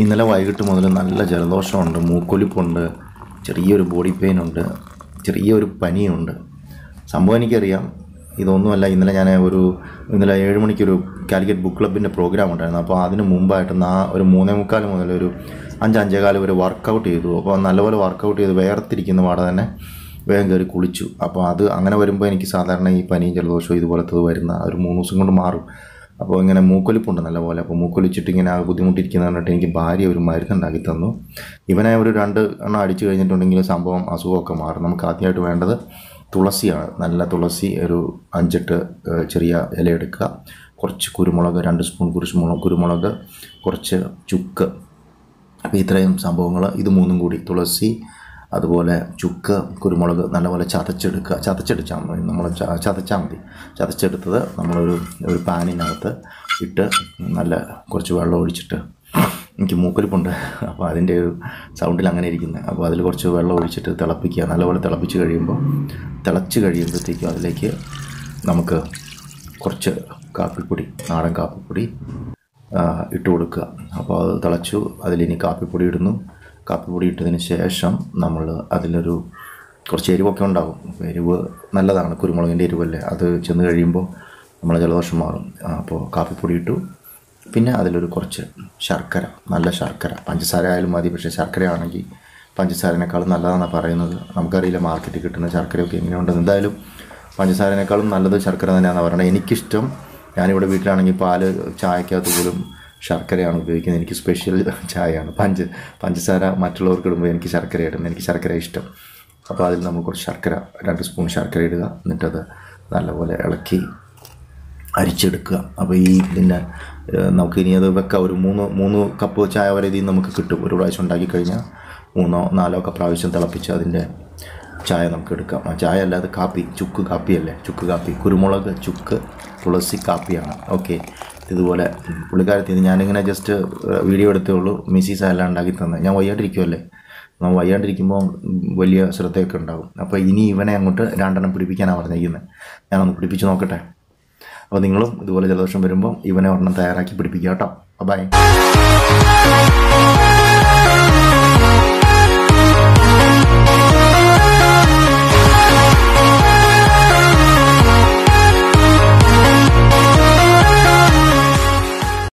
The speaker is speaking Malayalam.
ഇന്നലെ വൈകിട്ട് മുതൽ നല്ല ജലദോഷമുണ്ട് മൂക്കൊലിപ്പുണ്ട് ചെറിയൊരു ബോഡി പെയിൻ ഉണ്ട് ചെറിയൊരു പനിയുണ്ട് സംഭവം എനിക്കറിയാം ഇതൊന്നുമല്ല ഇന്നലെ ഞാൻ ഒരു ഇന്നലെ ഏഴ് മണിക്കൊരു കാലിക്കറ്റ് ബുക്ക് ക്ലബിൻ്റെ പ്രോഗ്രാം ഉണ്ടായിരുന്നു അപ്പോൾ അതിന് മുമ്പായിട്ട് നാ ഒരു മൂന്നേ മുക്കാൽ മുതൽ ഒരു അഞ്ച് അഞ്ചേകാല് വരെ വർക്കൗട്ട് ചെയ്തു അപ്പോൾ നല്ലപോലെ വർക്കൗട്ട് ചെയ്ത് വേർതിരിക്കുന്ന പാടെ തന്നെ വേഗം കയറി കുളിച്ചു അപ്പോൾ അത് അങ്ങനെ വരുമ്പോൾ എനിക്ക് സാധാരണ ഈ പനിയും ജലദോഷവും ഇതുപോലത്തത് വരുന്ന ഒരു മൂന്ന് ദിവസം കൊണ്ട് മാറും അപ്പോൾ ഇങ്ങനെ മൂക്കൊലിപ്പുണ്ട് നല്ലപോലെ അപ്പോൾ മൂക്കൊലിച്ചിട്ട് ഇങ്ങനെ ആ ബുദ്ധിമുട്ടിരിക്കുന്ന കണ്ടിട്ട് എനിക്ക് ഭാര്യ ഒരു മരുന്നുണ്ടാക്കി തന്നു ഇവനെ ഒരു രണ്ട് എണ്ണം അടിച്ചു കഴിഞ്ഞിട്ടുണ്ടെങ്കിൽ സംഭവം അസുഖമൊക്കെ മാറും നമുക്ക് ആദ്യമായിട്ട് വേണ്ടത് തുളസിയാണ് നല്ല തുളസി ഒരു അഞ്ചെട്ട് ഏഹ്, ചെറിയ ഇല എടുക്കുക കുറച്ച് കുരുമുളക് രണ്ട് സ്പൂൺ കുരുമുളക് കുരുമുളക് കുറച്ച് ചുക്ക് അപ്പോൾ ഇത്രയും സംഭവങ്ങൾ ഇത് മൂന്നും കൂടി തുളസി അതുപോലെ ചുക്ക് കുരുമുളക് നല്ലപോലെ ചതച്ചെടുക്കുക ചതച്ചെടുത്താൽ മതി നമ്മൾ ച- ചതച്ചാൽ മതി ചതച്ചെടുത്തത് നമ്മളൊരു ഒരു പാനിനകത്ത് ഇട്ട് നല്ല കുറച്ച് വെള്ളം ഒഴിച്ചിട്ട് എനിക്ക് മൂക്കൊലിപ്പുണ്ട് അപ്പോൾ അതിൻ്റെ ഒരു സൗണ്ടിൽ അങ്ങനെ ഇരിക്കുന്നത് അപ്പോൾ അതിൽ കുറച്ച് വെള്ളം ഒഴിച്ചിട്ട് തിളപ്പിക്കുക നല്ലപോലെ തിളപ്പിച്ച് കഴിയുമ്പോൾ തിളച്ച് കഴിയുമ്പോഴത്തേക്കും അതിലേക്ക് നമുക്ക് കുറച്ച് കാപ്പിപ്പൊടി നാടൻ കാപ്പിപ്പൊടി ആ, ഇട്ട് കൊടുക്കുക അപ്പോൾ അത് തിളച്ചു അതിലിനി കാപ്പിപ്പൊടി ഇടുന്നു കാപ്പിപ്പൊടി ഇട്ടതിന് ശേഷം നമ്മൾ അതിലൊരു കുറച്ച് എരിവൊക്കെ ഉണ്ടാകും അപ്പോൾ എരിവ് നല്ലതാണ് കുരുമുളകിൻ്റെ എരിവല്ലേ അത് ചെന്ന് കഴിയുമ്പോൾ നമ്മളെ ജലദോഷം മാറും ആ, അപ്പോൾ കാപ്പിപ്പൊടി ഇട്ടു പിന്നെ അതിലൊരു കുറച്ച് ശർക്കര നല്ല ശർക്കര പഞ്ചസാര ആയാലും മതി പക്ഷേ ശർക്കര ആണെങ്കിൽ പഞ്ചസാരനേക്കാളും നല്ലതാണെന്നാണ് പറയുന്നത് നമുക്കറിയില്ല മാർക്കറ്റിൽ കിട്ടുന്ന ശർക്കരയൊക്കെ എങ്ങനെയുണ്ടെന്ന് എന്തായാലും പഞ്ചസാരനേക്കാളും നല്ലത് ശർക്കര തന്നെയാണെന്ന് പറയുന്നത് എനിക്കിഷ്ടം ഞാനിവിടെ വീട്ടിലാണെങ്കിൽ പാല് ചായക്കകത്ത് പോലും ശർക്കരയാണ് ഉപയോഗിക്കുന്നത് എനിക്ക് സ്പെഷ്യൽ ചായയാണ് പഞ്ച പഞ്ചസാര മറ്റുള്ളവർക്ക് ഇടുമ്പോൾ എനിക്ക് ശർക്കര ഇടും എനിക്ക് ശർക്കര ഇഷ്ടം അപ്പോൾ അതിൽ നമ്മൾ കുറച്ച് ശർക്കര രണ്ട് സ്പൂൺ ശർക്കര ഇടുക എന്നിട്ടത് നല്ലപോലെ ഇളക്കി അരിച്ചെടുക്കുക അപ്പോൾ ഈ ഇതിൻ്റെ ഏഹ്, നമുക്ക് ഇനി അത് വെക്കാം ഒരു മൂന്ന് മൂന്ന് കപ്പ് ചായ വരെ ഇതിൽ നിന്ന് നമുക്ക് കിട്ടും ഒരു പ്രാവശ്യം ഉണ്ടാക്കി കഴിഞ്ഞാൽ മൂന്നോ നാലോ ഒക്കെ പ്രാവശ്യം തിളപ്പിച്ച് അതിൻ്റെ ചായ നമുക്ക് എടുക്കാം ആ ചായ അല്ലാതെ കാപ്പി ചുക്ക് കാപ്പിയല്ലേ ചുക്ക് കാപ്പി കുരുമുളക് ചുക്ക് തുളസി കാപ്പിയാണ് ഓക്കെ ഇതുപോലെ പുള്ളിക്കാരത്തി ഇത് ഞാനിങ്ങനെ ജസ്റ്റ് വീഡിയോ എടുത്തേ ഉള്ളൂ മിസ്സിസ് എല്ലാം ഉണ്ടാക്കി തന്നെ ഞാൻ വയ്യാണ്ടിരിക്കുമല്ലേ നമ്മൾ വയ്യാണ്ടിരിക്കുമ്പോൾ വലിയ ശ്രദ്ധയൊക്കെ ഉണ്ടാകും അപ്പോൾ ഇനി ഇവനെ അങ്ങോട്ട് രണ്ടെണ്ണം പിടിപ്പിക്കാനാണ് പറഞ്ഞിരിക്കുന്നത് ഞാനൊന്ന് പിടിപ്പിച്ച് നോക്കട്ടെ അപ്പോൾ നിങ്ങളും ഇതുപോലെ ജലദോഷം വരുമ്പോൾ ഇവനെ ഒരെണ്ണം തയ്യാറാക്കി പിടിപ്പിക്കുക കേട്ടോ ബൈ